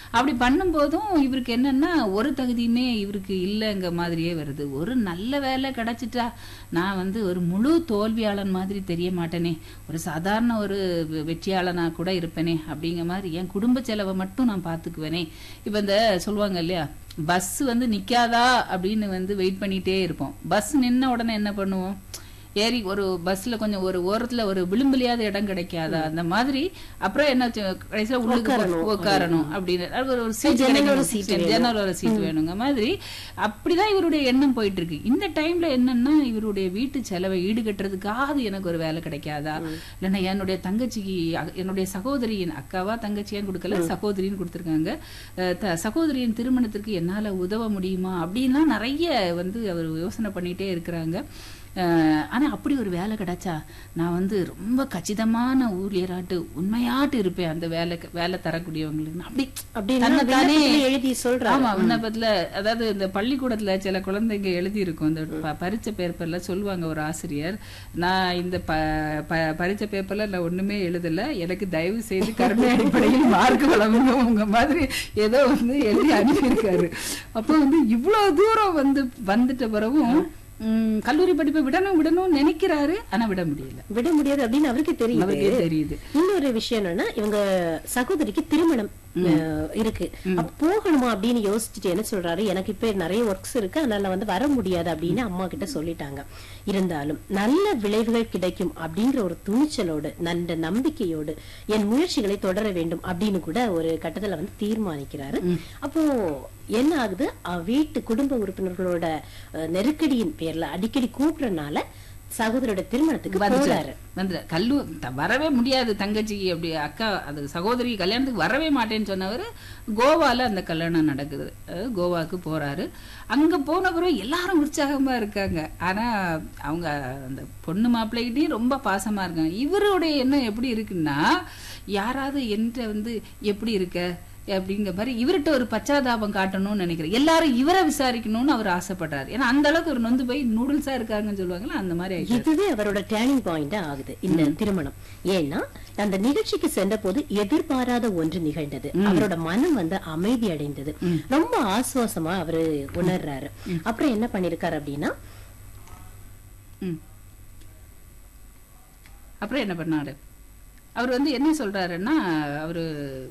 அப்படி பண்ணும்போதும் இவருக்கு என்னன்னா ஒரு தகுதியுமே இவருக்கு இல்லைங்க மாதிரியே வருது ஒரு நல்ல வேலை கிடைச்சிட்டா நான் வந்து ஒரு முழு தோல்வியாளன் மாதிரி தெரிய மாட்டேனே ஒரு சாதாரண ஒரு வெ- வெற்றியாளனா கூட இருப்பேனே அப்படிங்கிற மாதிரி என் குடும்ப செலவை மட்டும் நான் பார்த்துக்குவேனே இப்போ இந்த சொல்லுவாங்க இல்லையா பஸ் வந்து நிக்காதா அப்படின்னு வந்து வெயிட் பண்ணிட்டே இருப்போம் பஸ் நின்ன உடனே என்ன பண்ணுவோம் ஏறி ஒரு பஸ்ல கொஞ்சம் ஒரு ஓரத்துல ஒரு விளிம்பிலியாத இடம் கிடைக்காதா அந்த மாதிரி அப்புறம் என்ன கடைசியில் உள்ளுக்கு போ- உட்காரணும் அப்படின்னு அது ஒரு- ஒரு சீட் ஜன்னலோர கிடைக்கணும். seat சரி, வேணும். ஜன்னலோர சீட் வேணுங்க மாதிரி அப்படிதான் இவருடைய எண்ணம் போயிட்டு இருக்கு இந்த டைம்ல என்னன்னா இவருடைய வீட்டு செலவை ஈடுகட்டுறதுக்காவது எனக்கு ஒரு வேலை கிடைக்காதா இல்லைன்னா என்னுடைய தங்கச்சிக்கு அ- என்னுடைய சகோதரியின் அக்காவா தங்கச்சியான்னு கொடுக்கல சகோதரின்னு கொடுத்துருக்காங்க அஹ் த- சகோதரியின் திருமணத்திற்கு என்னால உதவ முடியுமா அப்படின்லாம் நிறைய வந்து அவர் யோசனை பண்ணிட்டே இருக்கிறாங்க அஹ் ஆனா அப்படி ஒரு வேலை கிடைச்சா நான் வந்து ரொம்ப கச்சிதமான ஊழியராட்டு உண்மையாட்டு இருப்பேன் அந்த வேலை வேலை தரக்கூடியவங்களுக்கு நான் அப்படி அப்படின்னா தன்னைத்தானே- விண்ணப்பத்துல எழுதி சொல்றாரு. ஆமா விண்ணப்பத்துல அதாவது இந்த பள்ளிக்கூடத்துல சில குழந்தைங்க எழுதி இருக்கும் இந்த ப- பரீட்சை பேப்பர்ல சொல்லுவாங்க ஒரு ஆசிரியர் நான் இந்த ப ப- பரீட்சை பேப்பர்ல நான் ஒண்ணுமே எழுதல எனக்கு தயவு செய்து கருணை அடிப்படையில் மார்க் வழங்குங்க உங்க மாதிரி ஏதோ வந்து எழுதி அனுப்பியிருக்காரு அப்போ வந்து இவ்வளவு தூரம் வந்து வந்துட்ட பிறகும் உம், கல்லூரி படிப்பை விடணும் விடணும் நினைக்கிறாரு ஆனா விட முடியல விட முடியாது அப்படின்னு அவருக்கு தெரியுது அவருக்கே தெரியுது இன்னொரு விஷயம் என்னன்னா இவங்க சகோதரிக்கு திருமணம் அஹ், இருக்கு அப்ப போகணுமா அப்படின்னு யோசிச்சுட்டு என்ன சொல்றாரு எனக்கு இப்ப நிறைய ஒர்க்ஸ் இருக்கு அதனால வந்து வர முடியாது அப்படின்னு அம்மா கிட்ட சொல்லிட்டாங்க இருந்தாலும் நல்ல விளைவுகள் கிடைக்கும் அப்படிங்கிற ஒரு துணிச்சலோடு நல்ல நம்பிக்கையோடு என் முயற்சிகளை தொடர வேண்டும் அப்படின்னு கூட ஒரு கட்டத்துல வந்து தீர்மானிக்கிறாரு அப்போ என்ன ஆகுது அஹ், வீட்டு குடும்ப உறுப்பினர்களோட அஹ், நெருக்கடியின் பேர்ல அடிக்கடி கூப்பிடறனால சகோதரோட திருமணத்துக்கு போறாரு வந்து கல்லூ த- வரவே முடியாது தங்கச்சிக்கு அப்படி அக்கா அது சகோதரி கல்யாணத்துக்கு வரவே மாட்டேன்னு சொன்னவர் கோவால அந்த கல்யாணம் நடக்குது அஹ் கோவாக்கு போறாரு அங்க போன பிறகு எல்லாரும் உற்சாகமா இருக்காங்க ஆனா அவங்க அந்த பொண்ணு மாப்பிள்ளைகிட்டயும் ரொம்ப பாசமா இருக்காங்க இவருடைய எண்ணம் எப்படி இருக்குன்னா யாராவது என்கிட்ட வந்து எப்படி இருக்க அப்படிங்கிற மாதிரி இவர்கிட்ட ஒரு பச்சாதாபம் காட்டணும்னு நினைக்கிறேன் எல்லாரும் இவரை விசாரிக்கணும்னு அவர் ஆசைப்படுறாரு ஏன்னா அந்த அளவுக்கு ஒரு நொந்து போய் நூடுல்ஸா இருக்காங்கன்னு சொல்லுவாங்கல்ல அந்த மாதிரி ஆயிட்டாரு. இதுவே அவரோட டேர்னிங் பாயிண்டா ஆகுது இந்த திருமணம் ஏன்னா அந்த நிகழ்ச்சிக்கு சென்ற போது எதிர்பாராத ஒன்று நிகழ்ந்தது அவரோட மனம் வந்து அமைதி அடைந்தது ரொம்ப ஆசுவாசமா அவரு உணர்றாரு அப்புறம் என்ன பண்ணிருக்காரு அப்படின்னா ம். அப்புறம் என்ன பண்ணாரு அவர் வந்து என்ன சொல்றாருன்னா அவரு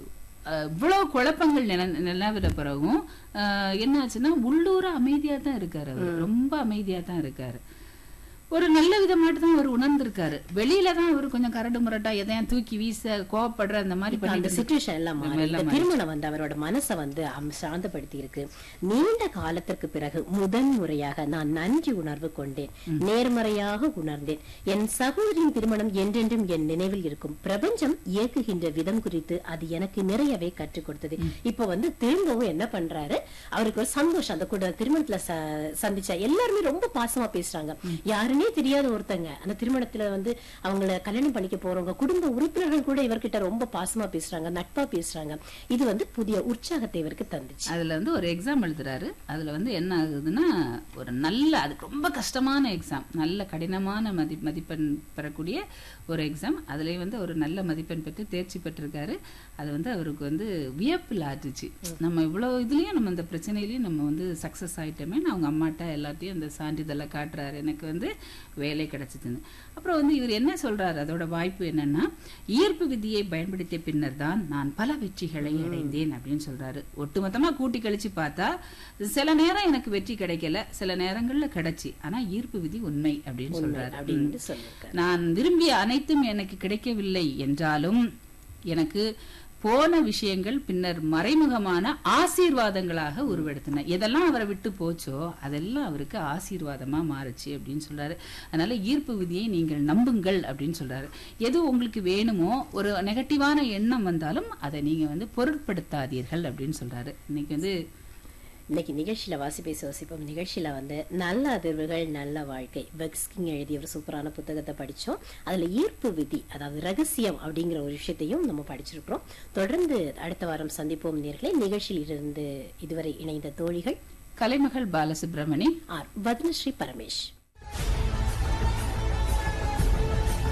அஹ், இவ்வளவு குழப்பங்கள் நில நிலவிட பிறகும் அஹ், என்னாச்சுன்னா உள்ளூர அமைதியா தான் இருக்காரு அவர் ரொம்ப அமைதியா தான் இருக்காரு ஒரு நல்ல விதமாட்டு தான் அவர் உணர்ந்திருக்காரு வெளியில தான் அவர் கொஞ்சம் கரடு முரட்டா எதையும் தூக்கி வீச கோவப்படுற அந்த மாதிரி அந்த பண்ணிட்டு சுச்சுவேஷன் எல்லாம் மாறி இந்த திருமணம் வந்து அவரோட மனசை வந்து அம் சாந்தப்படுத்தி இருக்கு நீண்ட காலத்திற்கு பிறகு முதன் முறையாக நான் நன்றி உணர்வு கொண்டேன் நேர்மறையாக உணர்ந்தேன் என் சகோதரியின் திருமணம் என்றென்றும் என் நினைவில் இருக்கும் பிரபஞ்சம் இயக்குகின்ற விதம் குறித்து அது எனக்கு நிறையவே கற்றுக் கொடுத்தது இப்ப வந்து திரும்பவும் என்ன பண்றாரு அவருக்கு ஒரு சந்தோஷம் அந்த கூட திருமணத்துல ச- சந்திச்ச எல்லாருமே ரொம்ப பாசமா பேசுறாங்க யாருன்னே தெரியாத ஒருத்தங்க அந்த திருமணத்துல வந்து அவங்கள கல்யாணம் பண்ணிக்க போறவங்க குடும்ப உறுப்பினர்கள் கூட இவர்கிட்ட ரொம்ப பாசமா பேசுறாங்க நட்பா பேசுறாங்க இது வந்து புதிய உற்சாகத்தை இவருக்கு தந்துச்சு அதுல வந்து ஒரு எக்ஸாம் எழுதுறாரு அதுல வந்து என்ன ஆகுதுன்னா ஒரு நல்ல அதுக்கு ரொம்ப கஷ்டமான எக்ஸாம் நல்ல கடினமான மதி மதிப்பெண் பெறக்கூடிய ஒரு எக்ஸாம் அதுலயும் வந்து ஒரு நல்ல மதிப்பெண் பெற்று தேர்ச்சி பெற்றிருக்காரு அது வந்து அவருக்கு வந்து வியப்பில் ஆட்டுச்சு நம்ம இவ்வளவு இதுலயும் நம்ம இந்த பிரச்சனையிலயும் நம்ம வந்து சக்சஸ் ஆயிட்டோமே அவங்க அம்மாட்ட எல்லாத்தையும் அந்த சான்றிதழை காட்டுறாரு எனக்கு வந்து வேலை கிடைச்சதுன்னு அப்புறம் வந்து இவர் என்ன சொல்றாரு அதோட வாய்ப்பு என்னன்னா ஈர்ப்பு விதியை பயன்படுத்திய பின்னர் தான் நான் பல வெற்றிகளை அடைந்தேன் அப்படின்னு சொல்றாரு ஒட்டுமொத்தமா கூட்டி கழிச்சு பார்த்தா சில நேரம் எனக்கு வெற்றி கிடைக்கல சில நேரங்கள்ல கிடைச்சி ஆனா ஈர்ப்பு விதி உண்மை அப்படின்னு சொல்றாரு அப்படின்னு சொல்லியிருக்காரு நான் விரும்பிய அனைத்தும் எனக்கு கிடைக்கவில்லை என்றாலும் எனக்கு போன விஷயங்கள் பின்னர் மறைமுகமான ஆசீர்வாதங்களாக உருவெடுத்தன எதெல்லாம் அவரை விட்டு போச்சோ அதெல்லாம் அவருக்கு ஆசீர்வாதமா மாறுச்சு அப்படின்னு சொல்றாரு அதனால ஈர்ப்பு விதியை நீங்கள் நம்புங்கள் அப்படின்னு சொல்றாரு எது உங்களுக்கு வேணுமோ ஒரு நெகட்டிவான எண்ணம் வந்தாலும் அதை நீங்க வந்து பொருட்படுத்தாதீர்கள் அப்படின்னு சொல்றாரு இன்னைக்கு வந்து இன்னைக்கு நிகழ்ச்சியில வாசி பேச வசிப்போம் நிகழ்ச்சியில வந்து நல்ல அதிர்வுகள் நல்ல வாழ்க்கை பெக்ஸ்கிங் எழுதிய ஒரு சூப்பரான புத்தகத்தை படிச்சோம் அதுல ஈர்ப்பு விதி அதாவது ரகசியம் அப்படிங்கிற ஒரு விஷயத்தையும் நம்ம படிச்சிருக்கிறோம் தொடர்ந்து அடுத்த வாரம் சந்திப்போம் நேர்களை நிகழ்ச்சியில் இருந்து இதுவரை இணைந்த தோழிகள் கலைமகள் பாலசுப்ரமணி ஆர் பத்மஸ்ரீ பரமேஷ்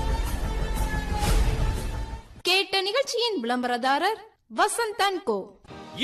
கேட்ட நிகழ்ச்சியின் விளம்பரதாரர் வசந்தன் கோ